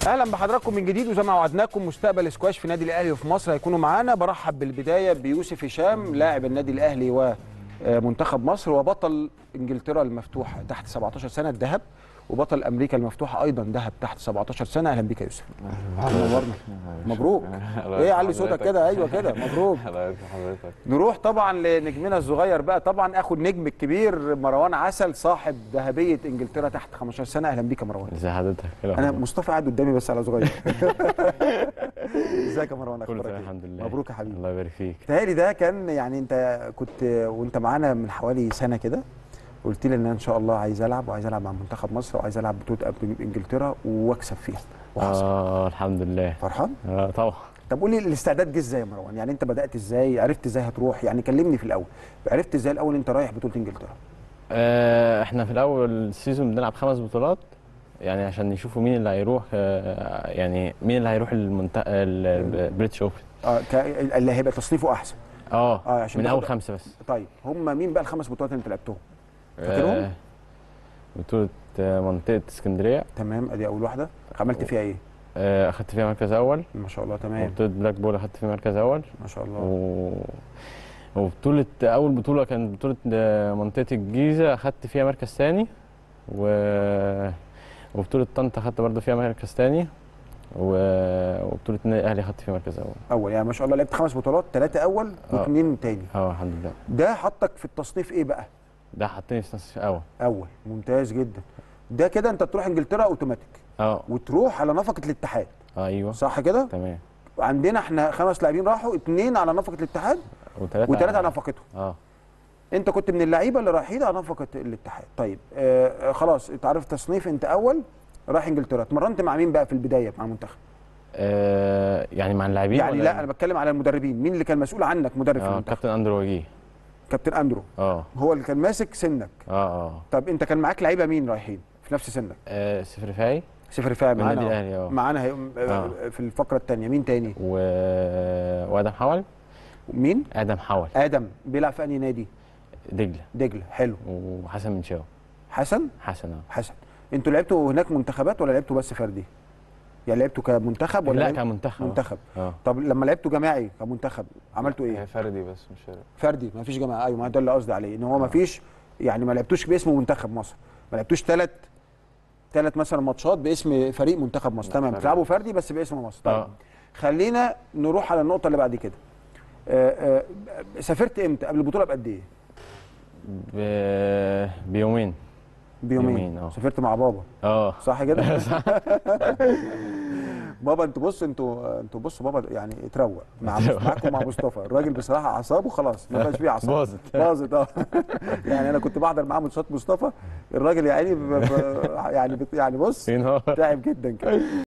اهلا بحضراتكم من جديد وزي ما وعدناكم مستقبل سكواش في نادي الاهلي وفي مصر هيكونوا معانا برحب بالبدايه بيوسف هشام لاعب النادي الاهلي ومنتخب مصر وبطل انجلترا المفتوحه تحت 17 سنه الذهب وبطل امريكا المفتوحه ايضا ذهب تحت 17 سنه اهلا بك يا يوسف نورنا مبروك ايه علي صوتك كده ايوه كده مبروك حضرتك حضرتك نروح طبعا لنجمنا الصغير بقى طبعا اخو النجم الكبير مروان عسل صاحب ذهبيه انجلترا تحت 15 سنه اهلا بيك يا مروان ازي حضرتك كده انا مصطفى قاعد قدامي بس على صغير كله ازيك يا مروان اخبارك تمام إيه؟ الحمد لله مبروك يا حبيبي الله يبارك فيك تهيألي ده كان يعني انت كنت وانت معانا من حوالي سنه كده قلت لي ان انا ان شاء الله عايز العب وعايز العب مع منتخب مصر وعايز العب بطوله أب- انجلترا واكسب فيها وحصل اه الحمد لله فرحان اه طبعا طب قول لي الاستعداد جه ازاي يا مروان يعني انت بدات ازاي عرفت ازاي هتروح يعني كلمني في الاول عرفت ازاي الاول انت رايح بطوله انجلترا آه احنا في الاول السيزون بنلعب خمس بطولات يعني عشان يشوفوا مين اللي هيروح آه يعني مين اللي هيروح المنت... البريتش اوبن اه ك... اللي هيبقى تصنيفه احسن اه اه عشان من تاخد- اول خمسه بس طيب هم مين بقى الخمس بطولات اللي انت لعبتهم فاكرهم؟ آه بطوله آه، منطقه اسكندريه تمام ادي اول واحده عملت فيها ايه آه اخدت فيها مركز اول ما شاء الله تمام وبطوله بلاك بول اخدت فيها مركز اول ما شاء الله و... وبطولة أول بطولة كانت بطولة آه، منطقة الجيزة أخدت فيها مركز تاني و... وبطولة طنطا أخدت برضه فيها مركز تاني و... وبطولة النادي الأهلي أخدت فيها مركز أول اول يعني ما شاء الله لعبت خمس بطولات ثلاثه اول آه. واثنين تاني أه الحمد لله ده حطك في التصنيف ايه بقى ده حطني في نصف أول اول ممتاز جدا ده كده انت تروح انجلترا اوتوماتيك أه وتروح على نفقه الاتحاد أيوه صح كده تمام عندنا احنا خمس لاعبين راحوا اثنين على نفقه الاتحاد وثلاثة وثلاثه على نفقتهم أه انت كنت من اللعيبه اللي رايحين على نفقه الاتحاد طيب آه آه، خلاص انت عارف تصنيف انت اول رايح انجلترا اتمرنت مع مين بقى في البدايه مع المنتخب آه، يعني مع اللاعبين يعني ولا- لا انا بتكلم على المدربين مين اللي كان مسؤول عنك مدرب في اه المنتخب كابتن أندرو وجيه كابتن اندرو أه هو اللي كان ماسك سنك أه أه طب انت كان معاك لعيبه مين رايحين في نفس سنك آه، سفر فاي صفر فاهم من معانا النادي أهو. الأهلي أه معانا هي... آه. في الفقره الثانيه مين تاني و... وآدم حول مين آدم حول ادم بيلعب في انهي نادي دجلة دجله حلو وحسن منشاوي حسن حسن اه حسن انتوا لعبتوا هناك منتخبات ولا لعبتوا بس فردي يعني لعبتوا كمنتخب ولا لا لعب- كمنتخب منتخب اه طب لما لعبتوا جماعي كمنتخب عملتوا ايه فردي بس مش فردي فردي ما فيش جماعه ايوه ما ده اللي قصدي عليه ان هو ما فيش يعني ما لعبتوش باسم منتخب مصر ما لعبتوش ثلاث ثلاث مثلا ماتشات باسم فريق منتخب مصر تمام فردي. بتلعبوا فردي بس باسم مصر طيب آه. خلينا نروح على النقطه اللي بعد كده آه، آه، سافرت امتى قبل البطوله بقد ايه ب... بيومين بيومين يومين، آه. سافرت مع بابا اه صح كده بابا انتوا بصوا انتوا انتوا بصوا بابا يعني اتروق مع معاكم مع مصطفى الراجل بصراحه اعصابه خلاص ما بقاش فيه اعصاب باظت. باظت اه يعني انا كنت بحضر معاه ماتشات مصطفى الراجل يعني ب... ب... يعني بت... يعني بص في نهار تعب جدا كده